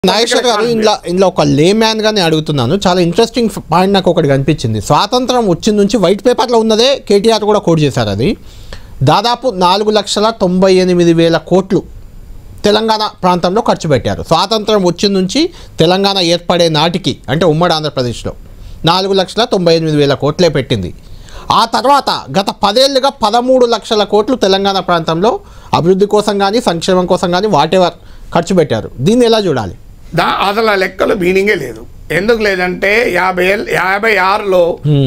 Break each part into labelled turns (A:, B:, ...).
A: నాగేశ్వర్ గారు ఇందులో ఇందులో ఒక లే మ్యాన్ గా నేను అడుగుతున్నాను చాలా ఇంట్రెస్టింగ్ పాయింట్ నాకు ఒకటి కనిపించింది స్వాతంత్రం వచ్చిన నుంచి వైట్ పేపర్లో ఉన్నదే కేటీఆర్ కూడా కోట్ చేశారు అది దాదాపు నాలుగు లక్షల తొంభై ఎనిమిది వేల కోట్లు తెలంగాణ ప్రాంతంలో ఖర్చు పెట్టారు స్వాతంత్రం వచ్చిన నుంచి తెలంగాణ ఏర్పడే నాటికి అంటే ఉమ్మడి ఆంధ్రప్రదేశ్లో నాలుగు లక్షల తొంభై ఎనిమిది వేల కోట్లే పెట్టింది ఆ తర్వాత గత పదేళ్లుగా పదమూడు లక్షల కోట్లు తెలంగాణ ప్రాంతంలో అభివృద్ధి కోసం కానీ సంక్షేమం కోసం కానీ వాటెవర్ ఖర్చు పెట్టారు దీన్ని ఎలా చూడాలి
B: దా అసలు ఆ లెక్కలో మీనింగే లేదు ఎందుకు లేదంటే యాభై ఏళ్ళ యాభై ఆరులో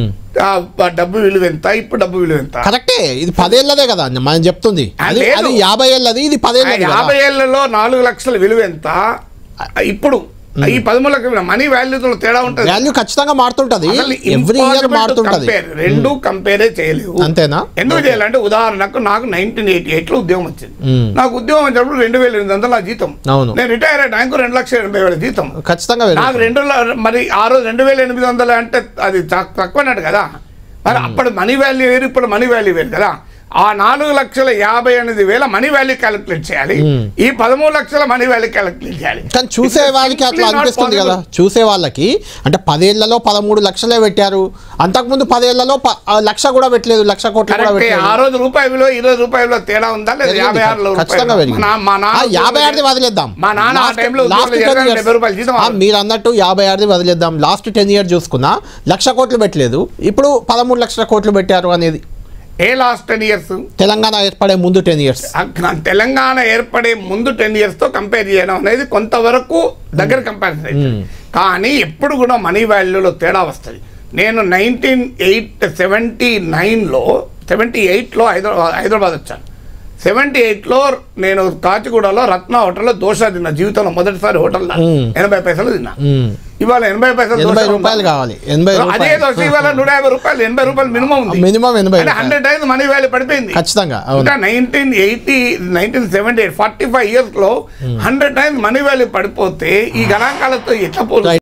B: ఆ డబ్బు విలువ ఎంత ఇప్పుడు డబ్బు విలువ ఎంత
A: కరెక్టే ఇది పదేళ్ళదే కదా మనం చెప్తుంది
B: ఆ,
A: అది
B: లేదు.
A: అది యాభై ఏళ్ళది ఇది
B: ఆ
A: పదేళ్ళది కదా.
B: యాభై ఏళ్లలో నాలుగు లక్షల విలువ ఎంత ఆ, ఇప్పుడు ఈ పదమూడు లక్షల మనీ వాల్యూతో తేడా ఉంటుంది
A: వాల్యూ ఖచ్చితంగా మారుతుంటది
B: అసలు
A: ఎవ్రీ ఇయర్
B: impossible to
A: మారుతుంటది
B: compare. రెండు కంపేరే చేయలేవు
A: అంతేనా
B: ఎందుకు చేయాలంటే ఉదాహరణకు నాకు నైన్టీన్ ఎయిటీ ఎయిట్ లో ఉద్యోగం వచ్చింది
A: మ్మ్.
B: నాకు ఉద్యోగం వచ్చినప్పుడు రెండు వేల ఎనిమిది వందల నా జీతం
A: అవును
B: నేను రిటైర్ అయ్యాక రెండు లక్షల ఎనభై వేల జీతం
A: ఖచ్చితంగా
B: నాకు
A: వెళ్ళు.
B: రెండు ల- మరి ఆ రోజు రెండు వేల ఎనిమిది వందలు అంటే అది తక్- తక్కువ అన్నట్టు కదా మరి అప్పుడు మనీ వాల్యూ వేరు ఇప్పుడు మనీ వాల్యూ వేరు కదా ఆ నాలుగు లక్షల యాభై ఎనిమిది వేల మనీ వాల్యూ క్యాలిక్యులేట్ చేయాలి ఈ పదమూడు లక్షల మనీ వాల్యూ క్యాలిక్యులేట్ చేయాలి
A: కానీ చూసే
B: It's
A: వాళ్ళకి అట్లా
B: simply not
A: అనిపిస్తుంది కదా
B: possible.
A: చూసే వాళ్ళకి అంటే పదేళ్లలో పదమూడు లక్షలే పెట్టారు అంతకుముందు పదేళ్లలో ప- ఆ, లక్ష కూడా పెట్టలేదు లక్ష కోట్లు కూడా
B: కరెక్టే ఆ
A: పెట్టలేదు
B: రోజు రూపాయి విలువ ఈ రోజు రూపాయి విలువ తేడా ఉందా లేదా
A: పెరిగింది.
B: యాభై ఆరులో
A: ఖచ్చితంగా పెరిగింది.
B: మా మా
A: ఆ,
B: నాన్న
A: యాభై ఆరుది వదిలేద్దాం
B: మా నాన్న ఆ
A: Last-
B: టైంలో
A: last
B: ఉద్యోగంలో
A: 10
B: చేరాక
A: years.
B: డెబ్బై రూపాయలు జీతం
A: ఆ, మీరు అన్నట్టు యాభై ఆరుది వదిలేద్దాం లాస్ట్ టెన్ ఇయర్ చూసుకున్నా లక్ష కోట్లు పెట్టలేదు ఇప్పుడు పదమూడు లక్షల కోట్లు పెట్టారు అనేది
B: a last ten years
A: Telangana ఏర్పడే ముందు టెన్ ఇయర్స్
B: తెలంగాణ ఏర్పడే ముందు టెన్ ఇయర్స్ తో కంపేర్ చేయడం అనేది కొంతవరకు దగ్గర కంపారిజన్ అవుతుంది కానీ ఎప్పుడు కూడా మనీ వాల్యూలో తేడా వస్తుంది నేను నైన్టీన్ ఎయిట్ సెవెంటీ నైన్లో సెవెంటీ ఎయిట్లో హైదరాబాద్ హైదరాబాద్ వచ్చాను సెవెంటీ ఎయిట్లో నేను కాచిగూడలో రత్న హోటల్లో దోశ తిన్నా జీవితంలో మొదటిసారి హోటల్
A: మ్మ్.
B: ఎనభై పైసలు తిన్నా ఇవాళ ఎనభై పైసలు
A: ఎనభై
B: దోశ
A: రూపాయలు
B: ఉందా?
A: కావాలి ఎనభై
B: అదే
A: రూపాయలు
B: దోశ ఇవాళ నూట యాభై రూపాయలు ఎనభై రూపాయలు మినిమం ఉంది
A: మినిమం ఎనభై
B: అంటే
A: రూపాయలు.
B: హండ్రెడ్ టైమ్స్ మనీ వాల్యూ పడిపోయింది
A: ఖచ్చితంగా అవును
B: ఇంకా nineteen eighty nineteen seventy eight forty five years లో హండ్రెడ్ టైమ్స్ మనీ వాల్యూ పడిపోతే ఈ గణాంకాలతో ఎట్లా పోతుంది